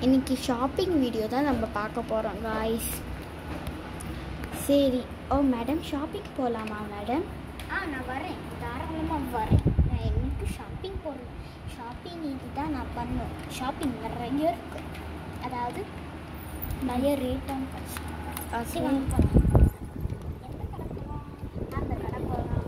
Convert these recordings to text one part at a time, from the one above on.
இன்னைக்கு shopping video தான் நம்ம பார்க்க போகிறோம் காய்ஸ் சரி ஓ மேடம் ஷாப்பிங் போகலாமா மேடம் ஆ நான் வரேன் தாராளமாக வரேன் நான் எனக்கு ஷாப்பிங் போடுறேன் ஷாப்பிங் இது தான் நான் பண்ணுவேன் ஷாப்பிங் நிறைய இருக்கு அதாவது நிறைய ரேட்டான சரி வாங்க போகலாம் எந்த கடை போகலாம் அந்த கடை போகலாம்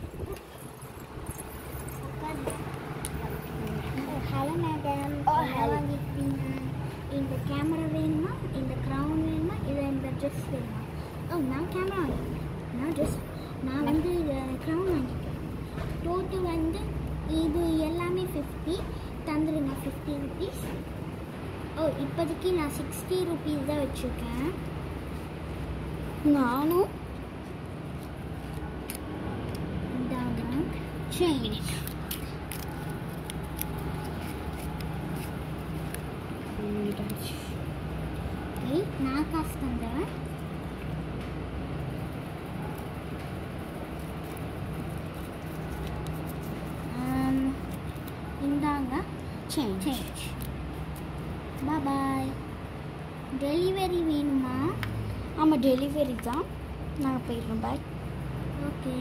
ஹலோ மேடம் Oh, hello. வாங்கிருக்கீங்க இந்த கேமரா வேணுமா இந்த க்ரௌன் வேணுமா இல்லை இந்த ட்ரெஸ் வேணுமா ஓ நான் கேமரா வாங்கிக்கிறேன் நான் ட்ரெஸ் நான் வந்து க்ரௌன் வாங்கிக்கிறேன் டோட்டல் வந்து இது எல்லாமே ஃபிஃப்டி தந்துடுங்க ஃபிஃப்டி ருபீஸ் ஓ இப்போதைக்கு நான் சிக்ஸ்டி ருபீஸ் தான் வச்சுருக்கேன் நானும் இந்தாங்க சேஞ்ச் ஏய் நான் காசு தந்தேன் ஆம், இந்தாங்க சேஞ்ச் சேஞ்ச் பாய் டெலிவரி வேணுமா ஆமாம் டெலிவரி தான் நாங்கள் போயிடுறோம் பாய் ஓகே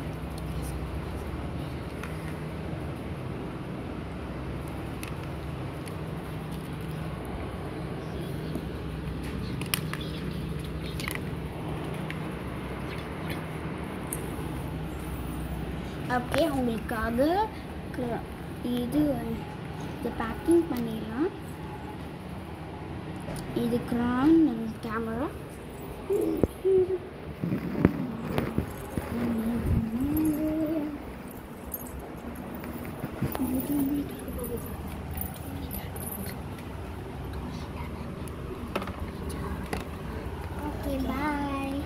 ஓகே உங்களுக்காக க- இது இது பேக்கிங் பண்ணிடலாம் இது க்ரான் camera okay bye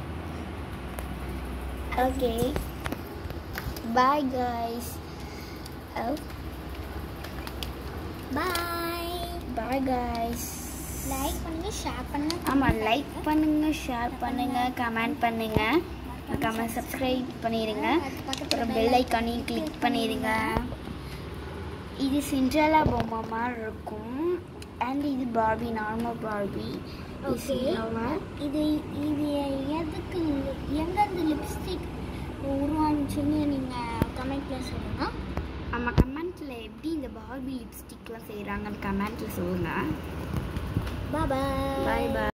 okay bye guys bye bye guys like பண்ணுங்க ஷேர் பண்ணுங்க ஆமாம் லைக் பண்ணுங்கள் ஷேர் பண்ணுங்கள் கமெண்ட் பண்ணுங்கள் கமெண்ட் சப்ஸ்கிரைப் பண்ணிடுங்க அப்புறம் பெல் ஐக்கானையும் கிளிக் பண்ணிடுங்க இது சிண்ட்ரலா பொம்மை மாதிரி இருக்கும் அண்ட் இது பார்பி நார்மல் பார்பி ஓகே இது இது எதுக்கு எந்தெந்த லிப்ஸ்டிக் உருவானுச்சுன்னு நீங்கள் கமெண்ட்டில் சொல்லுங்கள் நம்ம கமெண்ட்டில் எப்படி இந்த பார்பி லிப்ஸ்டிக்லாம் செய்கிறாங்கன்னு கமெண்ட்டில் சொல்லுங்கள் பாய் பாய் பாய்